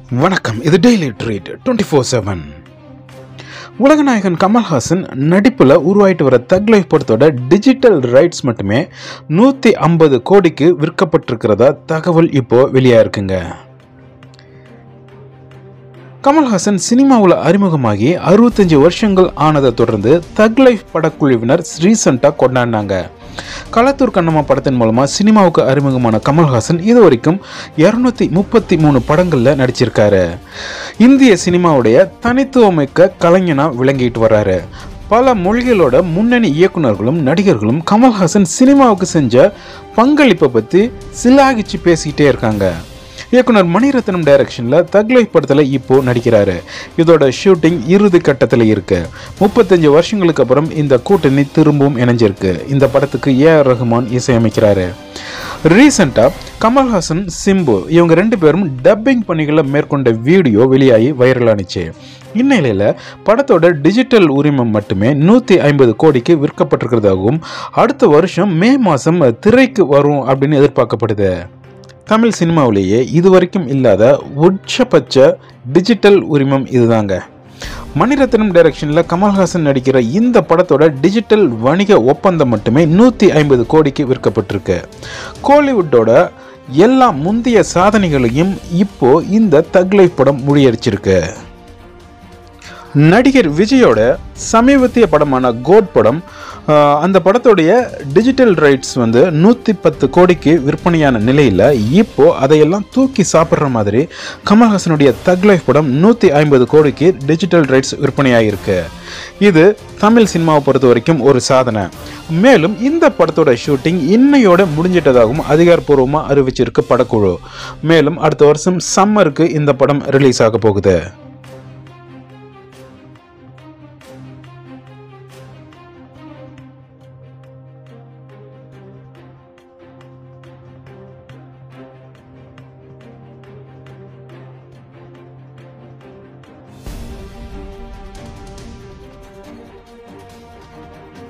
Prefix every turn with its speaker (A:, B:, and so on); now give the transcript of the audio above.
A: வணக்கம் இது daily treat twenty four seven உலகநாயகன் கமல்ஹாசன் நடிப்பில் உருவாயிட்டு வர தக் லைஃப் படத்தோட டிஜிட்டல் ரைட்ஸ் மட்டுமே நூற்றி ஐம்பது கோடிக்கு விற்கப்பட்டிருக்கிறதா தகவல் இப்போ வெளியாயிருக்குங்க கமல்ஹாசன் சினிமாவில் அறிமுகமாகி அறுபத்தஞ்சு வருஷங்கள் ஆனதை தொடர்ந்து தக் லைஃப் படக்குழுவினர் ரீசெண்டாக கொண்டாடினாங்க களத்தூர் கண்ணம்மா படத்தின் மூலமாக சினிமாவுக்கு அறிமுகமான கமல்ஹாசன் இது வரைக்கும் இரநூத்தி முப்பத்தி மூணு படங்களில் நடிச்சிருக்காரு இந்திய சினிமாவுடைய தனித்துவமிக்க கலைஞனாக விளங்கிட்டு வர்றாரு பல மொழிகளோட முன்னணி இயக்குனர்களும் நடிகர்களும் கமல்ஹாசன் சினிமாவுக்கு செஞ்ச பங்களிப்பை பற்றி சிலாகிச்சு பேசிக்கிட்டே இருக்காங்க இயக்குனர் மணிரத்னம் டைரக்ஷனில் தக் லைஃப் படத்தில் இப்போ நடிக்கிறாரு இதோட ஷூட்டிங் இறுதி கட்டத்தில் இருக்கு முப்பத்தஞ்சு வருஷங்களுக்கு அப்புறம் இந்த கூட்டணி திரும்பவும் இணைஞ்சிருக்கு இந்த படத்துக்கு ஏ ஆர் ரஹ்மான் இசையமைக்கிறாரு ரீசெண்டாக கமல்ஹாசன் சிம்பு இவங்க ரெண்டு பேரும் டப்பிங் பணிகளை மேற்கொண்ட வீடியோ வெளியாகி வைரலானுச்சு இந்நிலையில் படத்தோட டிஜிட்டல் உரிமம் மட்டுமே நூற்றி ஐம்பது கோடிக்கு விற்கப்பட்டிருக்கிறதாகவும் அடுத்த வருஷம் மே மாதம் திரைக்கு வரும் அப்படின்னு எதிர்பார்க்கப்படுது தமிழ் சினிமாவிலேயே இதுவரைக்கும் இல்லாத உச்சபட்ச டிஜிட்டல் உரிமம் இதுதாங்க மணிரத்னம் டைரக்ஷனில் கமல்ஹாசன் நடிக்கிற இந்த படத்தோட டிஜிட்டல் வணிக ஒப்பந்தம் மட்டுமே நூற்றி ஐம்பது கோடிக்கு விற்கப்பட்டிருக்கு கோலிவுட்டோட எல்லா முந்தைய சாதனைகளையும் இப்போ இந்த தக் லைஃப் படம் முறியடிச்சிருக்கு நடிகர் விஜயோட சமீபத்திய படமான கோட் படம் ஆஹ், அந்த படத்துடைய டிஜிட்டல் ரைட்ஸ் வந்து நூற்றி பத்து கோடிக்கு விற்பனையான நிலையில் இப்போ அதையெல்லாம் தூக்கி சாப்பிட்ற மாதிரி கமல்ஹாசனுடைய தக் லைஃப் படம் நூற்றி ஐம்பது கோடிக்கு டிஜிட்டல் ரைட்ஸ் விற்பனையாகிருக்கு இது தமிழ் சினிமாவை பொறுத்த வரைக்கும் ஒரு சாதனை மேலும் இந்த படத்தோட ஷூட்டிங் இன்னையோட முடிஞ்சிட்டதாகவும் அதிகாரப்பூர்வமாக அறிவிச்சிருக்கு படக்குழு மேலும் அடுத்த வருஷம் சம்மருக்கு இந்த படம் ரிலீஸ் ஆக போகுது